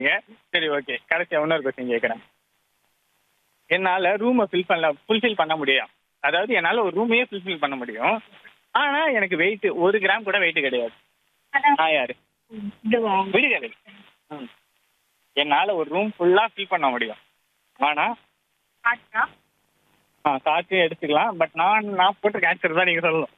சரி ஓகே கடைசியா இன்னொரு கொஸ்டின் கேட்குறேன் என்னால ரூமை ஃபில் பண்ணல ஃபுல்ஃபில் பண்ண முடியும் அதாவது என்னால ஒரு ரூமையே ஃபுல்ஃபில் பண்ண முடியும் ஆனா எனக்கு வெயிட் ஒரு கிராம் கூட வெயிட் கிடையாது நான் யாரு இதுவா விடுகதை ம். என்னால ஒரு ரூம் ஃபுல்லா ஃபில் பண்ண முடியும் ஆனா ஆட்டா ஆ, காற்று எடுத்துக்கலாம் பட் நான் நான் போட்ட ஆன்சர் தான் நீங்க சொல்லணும்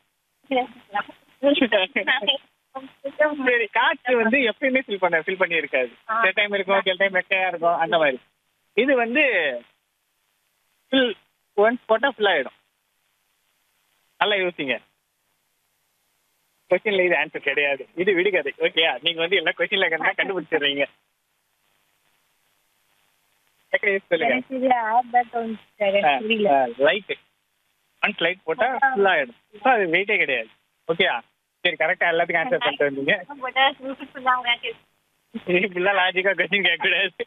சரி காற்று வந்து எப்பயுமே ஃபில் பண்ண ஃபில் பண்ணி இருக்காது சில டைம் இருக்கும் சில டைம் வெக்கையா இருக்கும் அந்த மாதிரி இது வந்து ஃபில் ஒன்ஸ் போட்டா ஃபில் ஆயிடும் நல்லா யோசிங்க கொஸ்டின்ல இது ஆன்சர் கிடையாது இது விடுகதை ஓகேயா நீங்க வந்து எல்லா கொஸ்டின்ல இருக்கிறதா கண்டுபிடிச்சிடுறீங்க டக்குனு யோசிச்சு சொல்லுங்க எனக்கு இது ஆப் தான் தோணுச்சு எனக்கு புரியல லைட் ஒன்ஸ் லைட் போட்டா ஃபுல் ஆயிடும் ஸோ அது வெயிட்டே கிடையாது ஓகேயா சரி கரெக்டா எல்லாத்துக்கும் ஆன்சர் பண்ணிட்டு வந்தீங்க போட்டா beautiful தான் உங்களுக்கு. இப்படிலாம் லாஜிக்கா கொஸ்டின் கேட்கக்கூடாது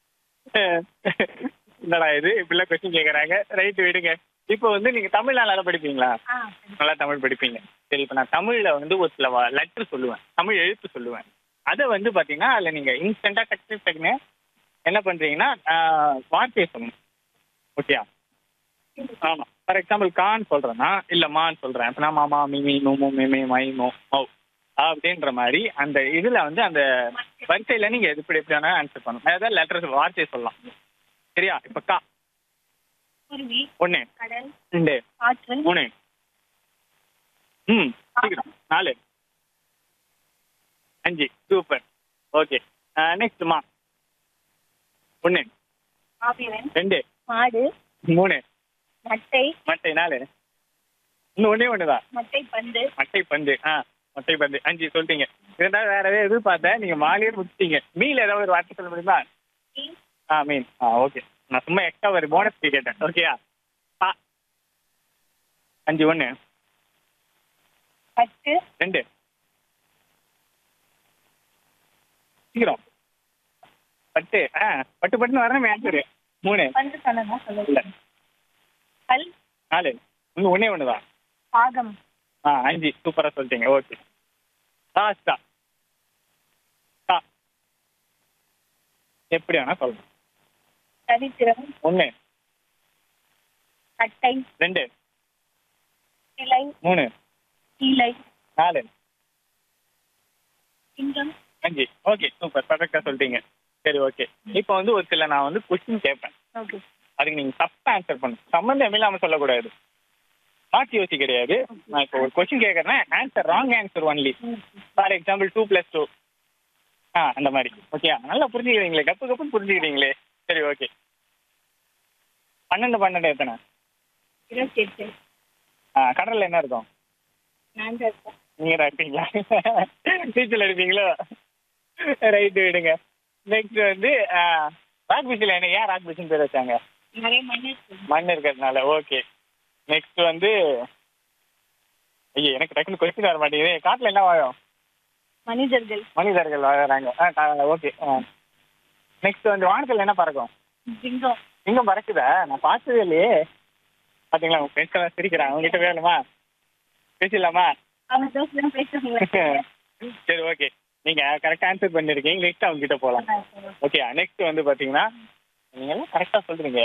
என்னடா இது இப்படிலாம் கொஸ்டின் கேட்கறாங்க ரைட் விடுங்க இப்போ வந்து நீங்க தமிழ் நல்லா படிப்பீங்களா ஆ, நல்லா தமிழ் படிப்பீங்க சரி இப்போ நான் தமிழ்ல வந்து ஒரு சில லெட்டர் சொல்லுவேன் தமிழ் எழுத்து சொல்லுவேன் அதை வந்து பாத்தீங்கன்னா அதுல நீங்க இன்ஸ்டன்டா டக்கு டக்குன்னு என்ன பண்றீங்கன்னா ஆஹ், வார்த்தையை சொல்லணும் ஓகேயா ஆமா ஃபார் எக்ஸாம்பிள் கான் சொல்றேன்னா இல்ல மான்னு சொல்றேன் இப்போ நான் மாமா மிமி நோமோ மிமி மை மோ மௌ அப்படின்ற மாதிரி அந்த இதுல வந்து அந்த வரிசையில நீங்க எது இப்படி எப்படி வேணா ஆன்சர் பண்ணணும் அதாவது லெட்டர் வார்த்தையை சொல்லலாம் சரியா இப்ப கா குருவி ஒண்ணு கடல் ரெண்டு காற்று மூணு ம் சீக்கிரம் நாலு அஞ்சு சூப்பர் ஓகே நெக்ஸ்ட் மா ஒன்று காவியன் ரெண்டு மாடு மூணு மட்டை மட்டை நாலு இன்னும் ஒன்றே ஒன்று தான் மட்டை பந்து மட்டை பந்து ஆ மட்டை பந்து அஞ்சு சொல்லிட்டீங்க இருந்தாலும் வேற ஏதாவது எதிர்பார்த்தேன் நீங்கள் மாலையே முடிச்சிட்டீங்க மீன் ஏதாவது ஒரு வார்த்தை சொல்ல முடியுமா மீன், ஆ மீன் ஆ ஓகே நான் சும்மா எக்ஸ்ட்ரா ஒரு போனஸ் கேட்டேன் ஓகேயா ஆ அஞ்சு ஒன்று பட்டு ரெண்டு சீக்கிரம் பட்டு ஆ பட்டு பட்டுன்னு வரணும் ஆன்சரு மூணு பந்து சொன்னதா இல்ல சொல்லுங்க கல் நாலு இன்னும் ஒன்றே ஒன்று தான் பாகம் ஆ அஞ்சு சூப்பராக சொல்லிட்டீங்க ஓகே லாஸ்டா ஆ எப்படி வேணா சொல்லணும் சரித்திரம் ஒன்று கட்டை ரெண்டு கிளை மூணு கீழை நாலு சிங்கம் அஞ்சு ஓகே சூப்பர் பர்ஃபெக்டாக சொல்லிட்டீங்க சரி ஓகே இப்போ வந்து ஒரு சில நான் வந்து கொஸ்டின் கேட்பேன் ஓகே அதுக்கு நீங்கள் தப்பாக ஆன்சர் பண்ணணும் சம்மந்தம் இல்லாமல் சொல்லக்கூடாது மாற்றி யோசி கிடையாது நான் இப்போ ஒரு கொஸ்டின் கேட்குறேன்னா answer wrong answer only for example two plus two ஆ அந்த மாதிரி ஓகே நல்லா புரிஞ்சுக்கிறீங்களே கப்பு கப்புன்னு புரிஞ்சுக்கிறீங்களே சரி ஓகே பன்னெண்டு பன்னெண்டு எத்தனை இருபத்தி எட்டு ஆ கடலில் என்ன இருக்கும் நான் தான் இருக்கேன் நீங்கள் தான் இருப்பீங்களா நீச்சல் அடிப்பீங்களோ ரைட்டு விடுங்க நெக்ஸ்ட் வந்து ராக் பீச்சில் என்ன ஏன் ராக் பீச்சுன்னு பேர் வச்சாங்க நிறைய மண் இருக்கு மண் இருக்கிறதுனால ஓகே நெக்ஸ்ட் வந்து ஐயோ எனக்கு டக்குனு கொஸ்டின் வர மாட்டேங்குது காட்டில் என்ன வாழும் மனிதர்கள் மனிதர்கள் வாழறாங்க ஆ ஓகே நெக்ஸ்ட் வந்து வானத்தில் என்ன பறக்கும் சிங்கம் எங்கும் பறக்குதா நான் பார்த்ததே இல்லையே பார்த்தீங்களா உங்கள் ஃப்ரெண்ட்ஸ் எல்லாம் சிரிக்கிறாங்க உங்ககிட்ட வேணுமா பேசிடலாமா அவங்க தோசை பேசுறீங்க சரி ஓகே நீங்கள் கரெக்டாக ஆன்சர் பண்ணியிருக்கீங்க நெக்ஸ்ட் அவங்க கிட்ட போகலாம் ஓகே நெக்ஸ்ட் வந்து பார்த்தீங்கன்னா நீங்க எல்லாம் கரெக்டாக சொல்றீங்க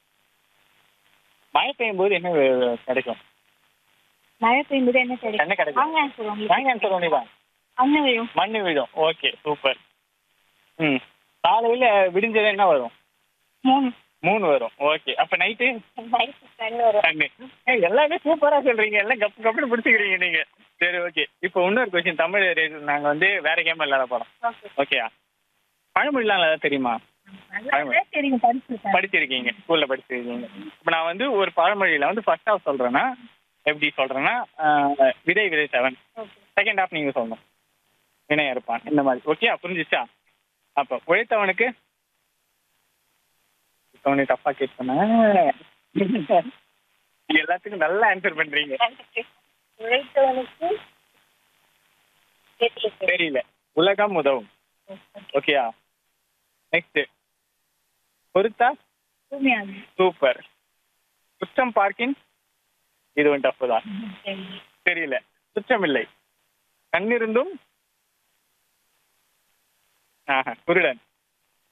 மழை பெய்யும் போது என்ன வே- கிடைக்கும் மழை பெய்யும்போது என்ன என்ன கிடைக்கும் கிடைக்கும் வாங்க ஆன்சர் உங்களுக்கு வாங்க ஆன்சர் ஒன்று தான் அண்ணன் விழும் மண்ணு விழும் ஓகே சூப்பர் ம் காலையில் விடிஞ்சது என்ன வரும் மூணு மூணு வரும் ஓகே அப்போ நைட்டு நைட்டு கண்ணு வரும் தண்ணி ஏய், எல்லாமே சூப்பராக சொல்றீங்க எல்லாம் கப்பு கப்புன்னு பிடிச்சிக்கிறீங்க நீங்க சரி ஓகே இப்போ இன்னொரு கொஸ்டின் தமிழ் நாங்கள் வந்து வேற கேம் விளையாட போகிறோம் ஓகே ஓகேயா பழமொழிலாம் நல்லா தெரியுமா நல்லா தெரியும் படிச்சிருக்கேன் படிச்சிருக்கீங்க ஸ்கூல்ல படிச்சிருக்கீங்க இப்போ நான் வந்து ஒரு பழமொழியில வந்து ஃபர்ஸ்ட் ஹாஃப் சொல்றேன்னா எப்படி சொல்றேன்னா ஆஹ், விதை விதை செவன் ஓகே செகண்ட் ஹாஃப் நீங்க சொல்லணும் வினய இருப்பான் இந்த மாதிரி ஓகே புரிஞ்சிச்சா அப்போ உழைத்தவனுக்கு உழைத்தவனை தப்பா கேட்பேன் எல்லாத்துக்கும் நல்லா ஆன்சர் பண்றீங்க உழைத்தவனுக்கு தெரியல. தெரியல உலகம் உதவும் ஓகேயா நெக்ஸ்ட் பொறுத்தா உண்மையானது. சூப்பர் குற்றம் பார்க்கின் இது ஒன்று டஃப் தான் சரி. தெரியல குற்றமில்லை கண்ணிருந்தும் ஆஹா குருடன்